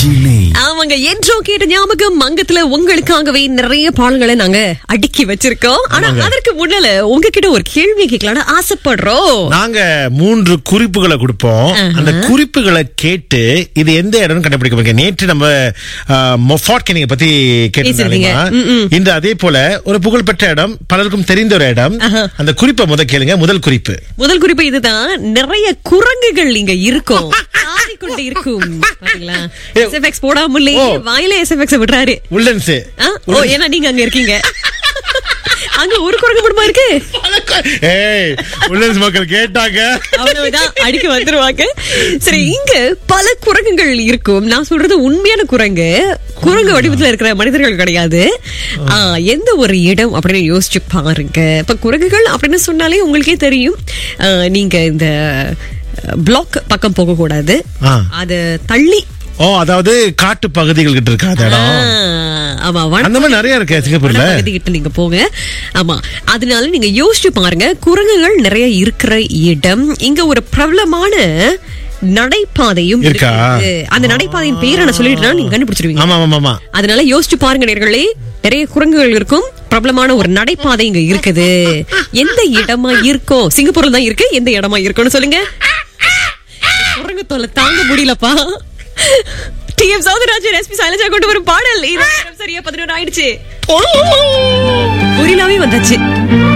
இறைச்சி நெய் ஆமாங்க என்றோ கேட்ட ஞாபகம் மங்கத்துல உங்களுக்காகவே நிறைய பாடல்களை நாங்க அடுக்கி வச்சிருக்கோம் ஆனா அதற்கு முன்னால உங்ககிட்ட ஒரு கேள்வி கேட்கலாம்னு ஆசைப்படுறோம் நாங்க மூன்று குறிப்புகளை கொடுப்போம் அந்த குறிப்புகளை கேட்டு இது எந்த இடம்னு கண்டுபிடிக்க போறீங்க நேற்று நம்ம மொஃபாட் கேனிங்க பத்தி பேசியிருந்தீங்க. ம், ம். கேட்டிருந்தாங்க இன்று அதே போல ஒரு புகழ்பெற்ற இடம் பலருக்கும் தெரிந்த ஒரு இடம் அந்த குறிப்பை முத கேளுங்க முதல் குறிப்பு முதல் குறிப்பு இதுதான் நிறைய குரங்குகள் இங்க இருக்கும் ஆடிக்கொண்டு இருக்கும் பாத்தீங்களா எஸ்எஃப்எக்ஸ் போடாமலே ஓ. வாயில எஸ்எஃப்எக்ஸ் விடுறாரு உள்ளன்ஸ் ஆ? ஓ ஏன்னா நீங்க அங்க இருக்கீங்க அங்க ஒரு குரங்கு மட்டுமா இருக்கு ஏய் உள்ளன்ஸ் மக்கள் கேட்டாங்க அவ்வளவுதான் அடிக்க வந்துருவாங்க சரி இங்க பல குரங்குகள் இருக்கும் நான் சொல்றது உண்மையான குரங்கு குரங்கு வடிவத்துல இருக்கிற மனிதர்கள் கிடையாது ஆ, எந்த ஒரு இடம் அப்படின்னு யோசிச்சு பாருங்க இப்ப குரங்குகள் அப்படின்னு சொன்னாலே உங்களுக்கே தெரியும் ஆ, நீங்க இந்த பிளாக் பக்கம் போக கூடாது ஆ. அது தள்ளி ஓ அதாவது காட்டு பகுதிகள் கிட்ட இருக்கா அந்த ஆ, இடம் ஆமா வன அந்த மாதிரி நிறைய இருக்கு சிங்கப்பூர்ல பகுதிகிட்ட நீங்க போங்க ஆமா அதனால நீங்க யோசிச்சு பாருங்க குரங்குகள் நிறைய இருக்கிற இடம் இங்க ஒரு பிரபலமான நடைபாதையும் இருக்கா? இருக்குது. அந்த நடைபாதையின் பேரை நான் சொல்லிட்டேன்னா நீங்க கண்டுபிடிச்சிருவீங்க ஆமா ஆமா ஆமா அதனால யோசிச்சு பாருங்க நேர்களே நிறைய குரங்குகள் இருக்கும் பிரபலமான ஒரு நடைபாதை இங்க இருக்குது எந்த இடமா இருக்கும் சிங்கப்பூர்ல தான் இருக்கு எந்த இடமா இருக்கும்னு சொல்லுங்க குரங்கு தொல்லை தாங்க முடியலப்பா T M Soundararajan SP Sailaja கொண்டு வரும் பாடல் இது நேரம் சரியா பதினொன்று ஆயிடுச்சு புரியலாவே வந்தாச்சு